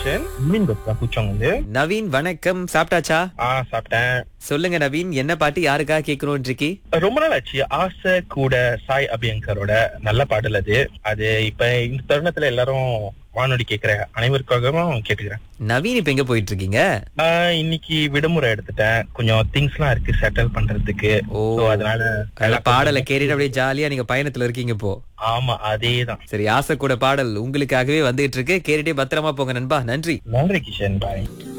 கிஷன் மீன் பேசுறேன் பூச்சவங்க வந்து நவீன் வணக்கம் சாப்பிட்டாச்சா ஆ சாப்பிட்டேன் சொல்லுங்க நவீன் என்ன பாட்டு யாருக்காக கேட்கணும் இன்றைக்கு ரொம்ப நாள் ஆச்சு ஆசை கூட சாய் அபியங்கரோட நல்ல பாடல் அது அது இப்ப இந்த தருணத்துல எல்லாரும் வானொலி கேட்கிற அனைவருக்காகவும் கேட்டுக்கிறேன் நவீன் இப்ப எங்க போயிட்டு இருக்கீங்க ஆ, இன்னைக்கு விடுமுறை எடுத்துட்டேன் கொஞ்சம் திங்ஸ் எல்லாம் இருக்கு செட்டில் பண்றதுக்கு ஓ So, அதனால நல்ல பாடலை கேட்டுட்டு அப்படியே ஜாலியா நீங்க பயணத்துல இருக்கீங்க இப்போ ஆமா அதேதான் சரி ஆசை கூட பாடல் உங்களுக்காகவே வந்துட்டு இருக்கு கேட்டுட்டே பத்திரமா போங்க நண்பா நன்றி நன்றி கிஷன் பாய்